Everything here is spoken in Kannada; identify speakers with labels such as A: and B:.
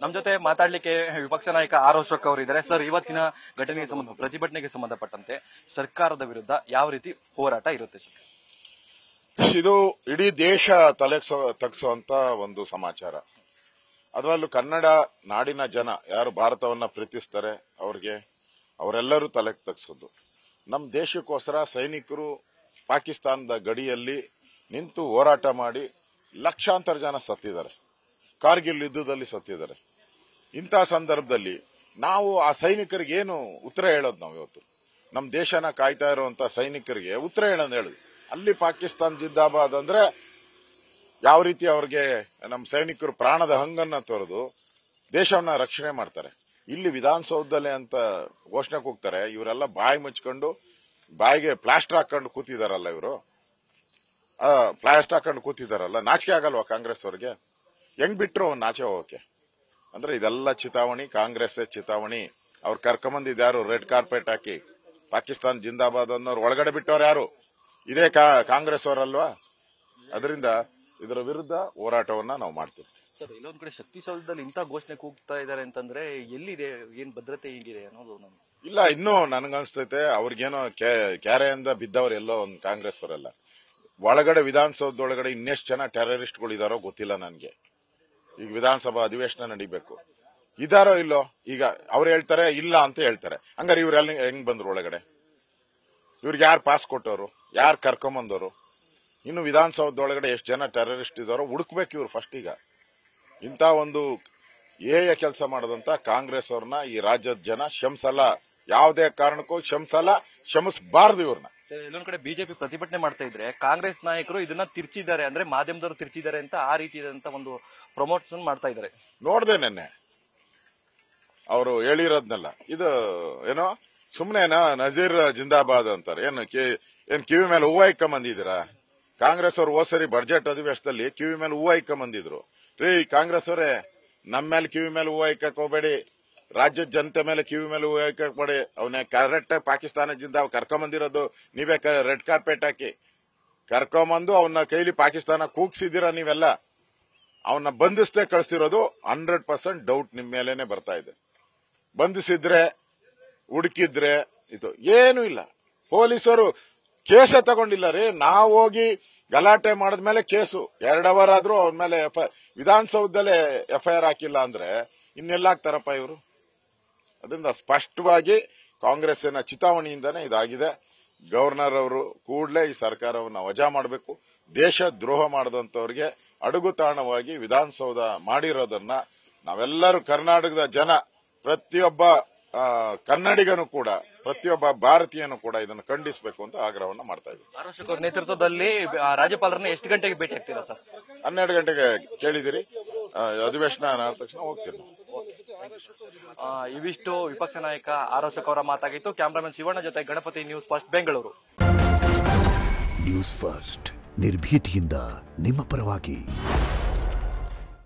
A: ನಮ್ ಜೊತೆ ಮಾತಾಡ್ಲಿಕ್ಕೆ ವಿಪಕ್ಷ ನಾಯಕ ಆರ್ ಅಶೋಕ್ ಅವರು ಇದ್ದಾರೆ ಸರ್ ಇವತ್ತಿನ ಘಟನೆಗೆ ಸಂಬಂಧ ಪ್ರತಿಭಟನೆಗೆ ಸಂಬಂಧಪಟ್ಟಂತೆ ಸರ್ಕಾರದ ವಿರುದ್ಧ ಯಾವ ರೀತಿ ಹೋರಾಟ ಇರುತ್ತೆ ಸರ್
B: ಇದು ಇಡೀ ದೇಶ ತಲೆಗ್ಸೋ ತಗ್ಸುವಂತ ಒಂದು ಸಮಾಚಾರ ಅದರಲ್ಲೂ ಕನ್ನಡ ನಾಡಿನ ಜನ ಯಾರು ಭಾರತವನ್ನ ಪ್ರೀತಿಸ್ತಾರೆ ಅವ್ರಿಗೆ ಅವರೆಲ್ಲರೂ ತಲೆಗೆ ತಗ್ಸೋದು ನಮ್ಮ ದೇಶಕ್ಕೋಸ್ಕರ ಸೈನಿಕರು ಪಾಕಿಸ್ತಾನದ ಗಡಿಯಲ್ಲಿ ನಿಂತು ಹೋರಾಟ ಮಾಡಿ ಲಕ್ಷಾಂತರ ಜನ ಸತ್ತಿದ್ದಾರೆ ಕಾರ್ಗಿಲ್ ಯುದ್ಧದಲ್ಲಿ ಸತ್ತಿದ್ದಾರೆ ಇಂತಹ ಸಂದರ್ಭದಲ್ಲಿ ನಾವು ಆ ಸೈನಿಕರಿಗೆ ಏನು ಉತ್ತರ ಹೇಳೋದು ನಾವು ಇವತ್ತು ನಮ್ಮ ದೇಶನ ಕಾಯ್ತಾ ಇರುವಂತ ಸೈನಿಕರಿಗೆ ಉತ್ತರ ಹೇಳೋದು ಹೇಳುದು ಅಲ್ಲಿ ಪಾಕಿಸ್ತಾನ ಜಿಂದಾಬಾದ್ ಅಂದ್ರೆ ಯಾವ ರೀತಿ ಅವ್ರಿಗೆ ನಮ್ಮ ಸೈನಿಕರು ಪ್ರಾಣದ ಹಂಗನ್ನ ತೊರೆದು ದೇಶವನ್ನ ರಕ್ಷಣೆ ಮಾಡ್ತಾರೆ ಇಲ್ಲಿ ವಿಧಾನಸೌಧದಲ್ಲಿ ಅಂತ ಘೋಷಣೆ ಕೂಗ್ತಾರೆ ಇವರೆಲ್ಲ ಬಾಯಿ ಮುಚ್ಕೊಂಡು ಬಾಯಿಗೆ ಪ್ಲಾಸ್ಟರ್ ಹಾಕೊಂಡು ಕೂತಿದಾರಲ್ಲ ಇವರು ಪ್ಲಾಸ್ಟರ್ ಹಾಕೊಂಡು ಕೂತಿದಾರಲ್ಲ ನಾಚಿಕೆ ಆಗಲ್ವಾ ಕಾಂಗ್ರೆಸ್ ಅವ್ರಿಗೆ ಹೆಂಗ್ ಬಿಟ್ರು ಅವ್ನ್ ನಾಚೆ ಹೋಗಕ್ಕೆ ಅಂದ್ರೆ ಇದೆಲ್ಲ ಚಿತಾವಣಿ ಕಾಂಗ್ರೆಸ್ ಚಿತಾವಣಿ ಅವ್ರು ಕರ್ಕೊಂಬಂದಿದ್ ಯಾರು ರೆಡ್ ಕಾರ್ಪೆಟ್ ಹಾಕಿ ಪಾಕಿಸ್ತಾನ್ ಜಿಂದಾಬಾದ್ ಅನ್ನೋರು ಒಳಗಡೆ ಬಿಟ್ಟವ್ರು ಯಾರು ಇದೇ ಕಾ- ಕಾಂಗ್ರೆಸ್ ಅವರಲ್ವಾ ಅದರಿಂದ ಇದರ ವಿರುದ್ಧ ಹೋರಾಟವನ್ನ ನಾವು ಮಾಡ್ತೀವಿ
A: ಸರ್ ಇಲ್ಲೊಂದ್ ಕಡೆ ಶಕ್ತಿಸೌಧದಲ್ಲಿ ಇಂಥ ಘೋಷಣೆ ಕೂಗ್ತಾ ಇದ್ದಾರೆ ಅಂತಂದ್ರೆ ಎಲ್ಲಿದೆ ಏನ್ ಭದ್ರತೆ ಹೇಗಿದೆ ಅನ್ನೋದು ನಮ್ಗೆ
B: ಇಲ್ಲ ಇನ್ನೂ ನನ್ಗನ್ಸ್ತೈತೆ ಅವ್ರಿಗೇನೋ ಕ್ಯಾ- ಕ್ಯಾರೆಯಿಂದ ಬಿದ್ದವ್ರು ಎಲ್ಲೋ ಒಂದು ಕಾಂಗ್ರೆಸ್ ಅವರೆಲ್ಲ ಒಳಗಡೆ ವಿಧಾನಸೌಧದೊಳಗಡೆ ಇನ್ನೆಷ್ಟು ಜನ ಟೆರರಿಸ್ಟ್ಗಳು ಇದಾರೋ ಗೊತ್ತಿಲ್ಲ ನನ್ಗೆ ಈಗ ವಿಧಾನಸಭಾ ಅಧಿವೇಶನ ನಡಿಬೇಕು ಇದಾರೋ ಇಲ್ಲೋ ಈಗ ಅವ್ರು ಹೇಳ್ತಾರೆ ಇಲ್ಲ ಅಂತ ಹೇಳ್ತಾರೆ ಹಂಗಾರೆ ಇವ್ರೆಲ್ಲ ಹೆಂಗ್ ಬಂದ್ರು ಒಳಗಡೆ ಇವ್ರಿಗೆ ಯಾರು ಪಾಸ್ ಕೊಟ್ಟವರು ಯಾರು ಕರ್ಕೊಂಬಂದವರು ಇನ್ನು ವಿಧಾನಸೌಧದೊಳಗಡೆ ಎಷ್ಟು ಜನ ಟೆರರಿಸ್ಟ್ ಇದಾರೋ ಹುಡುಕ್ಬೇಕು ಇವ್ರು ಫಸ್ಟ್ ಈಗ ಇಂಥ ಒಂದು ಏಯ ಕೆಲಸ ಮಾಡದಂತ ಕಾಂಗ್ರೆಸ್ ಅವ್ರನ್ನ ಈ ರಾಜ್ಯದ ಜನ ಶಂಸಲ್ಲ ಯಾವುದೇ ಕಾರಣಕ್ಕೂ ಶಂಸಲ್ಲ ಶಮಿಸಬಾರ್ದು ಇವ್ರನ್ನ
A: ಸರ್, ಎಲ್ಲೊಂದ್ ಕಡೆ ಬಿಜೆಪಿ ಪ್ರತಿಭಟನೆ ಮಾಡ್ತಾ ಇದ್ರೆ ಕಾಂಗ್ರೆಸ್ ನಾಯಕರು ಇದನ್ನ ತಿರ್ಚಿದ್ದಾರೆ ಅಂದ್ರೆ ಮಾಧ್ಯಮದವರು ತಿರ್ಚಿದ್ದಾರೆ ಅಂತ ಆ ರೀತಿಯಾದಂತ ಒಂದು ಪ್ರಮೋಷನ್ ಮಾಡ್ತಾ ಇದ್ದಾರೆ
B: ನೋಡ್ದೆ ನೆನ್ನೆ ಅವರು ಹೇಳಿರೋದ್ನೆಲ್ಲ ಇದು ಏನೋ ಸುಮ್ನೆನಾ ನಜೀರ್ ಜಿಂದಾಬಾದ್ ಅಂತಾರೆ ಏನು ಕಿ- ಏನ್ ಕಿವಿ ಮೇಲೆ ಹೂವು ಇಕ್ಕಂಬಂದಿದ್ದೀರಾ ಕಾಂಗ್ರೆಸ್ ಅವರು ಹೋದ್ ಸರಿ ಬಜೆಟ್ ಅಧಿವೇಶನದಲ್ಲಿ ಕಿವಿ ಮೇಲೆ ಹೂವು ಇಕ್ಕಂಬಂದಿದ್ರು ರೀ ಕಾಂಗ್ರೆಸ್ ಅವರೇ ನಮ್ಮ ಮೇಲೆ ಕಿವಿ ಮೇಲೆ ಹೂವು ಇಕ್ಕಕ್ ಹೋಗ್ಬೇಡಿ ರಾಜ್ಯದ ಜನತೆ ಮೇಲೆ ಕಿವಿ ಮೇಲೆ ಹೂವು ಇಕ್ಕಬೇಡಿ ಅವನ್ನ ಕರೆಕ್ಟ್ ಪಾಕಿಸ್ತಾನ ಜಿಂದ ಕರ್ಕೊಂಬಂದಿರೋದು ನೀವೇ ರೆಡ್ ಕಾರ್ಪೆಟ್ ಹಾಕಿ ಕರ್ಕೊಂಬಂದು ಅವನ್ನ ಕೈಲಿ ಪಾಕಿಸ್ತಾನ ಕೂಗ್ಸಿದ್ದೀರಾ ನೀವೆಲ್ಲ ಅವನ್ನ ಬಂಧಿಸದೆ ಕಳಿಸ್ತಿರೋದು ಹಂಡ್ರೆಡ್ ಪರ್ಸೆಂಟ್ ಡೌಟ್ ನಿಮ್ ಮೇಲೇನೆ ಬರ್ತಾ ಇದೆ ಬಂಧಿಸಿದ್ರೆ ಹುಡುಕಿದ್ರೆ ಇದು ಏನು ಇಲ್ಲ ಪೊಲೀಸರು ಕೇಸೇ ತಗೊಂಡಿಲ್ಲ ರೀ ನಾವು ಹೋಗಿ ಗಲಾಟೆ ಮಾಡಿದ್ಮೇಲೆ ಕೇಸು ಎರಡು ಅವರ್ ಆದ್ರೂ ಅವನ ಮೇಲೆ ಎಫ್ ವಿಧಾನಸೌಧದಲ್ಲೇ ಎಫ್ಐಆರ್ ಹಾಕಿಲ್ಲ ಅಂದ್ರೆ ಇನ್ನೆಲ್ಲ ಹಾಕ್ತಾರಪ್ಪ ಇವರು ಅದರಿಂದ ಸ್ಪಷ್ಟವಾಗಿ ಕಾಂಗ್ರೆಸ್ಸಿನ ಚಿತಾವಣೆಯಿಂದಾನೇ ಇದಾಗಿದೆ ಗವರ್ನರ್ ಅವರು ಕೂಡಲೇ ಈ ಸರ್ಕಾರವನ್ನು ವಜಾ ಮಾಡಬೇಕು ದೇಶ ದ್ರೋಹ ಮಾಡದಂತವ್ರಿಗೆ ಅಡುಗುತಾಣವಾಗಿ ವಿಧಾನಸೌಧ ಮಾಡಿರೋದನ್ನ ನಾವೆಲ್ಲರೂ ಕರ್ನಾಟಕದ ಜನ ಪ್ರತಿಯೊಬ್ಬ ಆ, ಕನ್ನಡಿಗನು ಕೂಡ ಪ್ರತಿಯೊಬ್ಬ ಭಾರತೀಯನು ಕೂಡ ಇದನ್ನು ಖಂಡಿಸಬೇಕು ಅಂತ ಆಗ್ರಹವನ್ನ ಮಾಡ್ತಾ ಇದ್ದೀವಿ
A: ಆರ್ ಅಶೋಕ್ ಅವ್ರ ನೇತೃತ್ವದಲ್ಲಿ ಆ, ರಾಜ್ಯಪಾಲರನ್ನ ಎಷ್ಟು ಗಂಟೆಗೆ ಭೇಟಿ ಆಗ್ತೀರಾ ಸರ್
B: ಹನ್ನೆರಡು ಗಂಟೆಗೆ ಕೇಳಿದಿರಿ ಆ, ಅಧಿವೇಶನ ಆದ ತಕ್ಷಣ ಹೋಗ್ತೀವಿ ನಾವು.
A: ಆ, ಇವಿಷ್ಟು ವಿಪಕ್ಷ ನಾಯಕ ಆರ್ ಅಶೋಕ್ ಅವರ ಮಾತಾಗಿತ್ತು ಕ್ಯಾಮ್ರಾಮನ್ ಶಿವಣ್ಣ ಜೊತೆ Ganapathi news first Bengaluru
C: news first ನಿರ್ಭೀತಿಯಿಂದ ನಿಮ್ಮ ಪರವಾಗಿ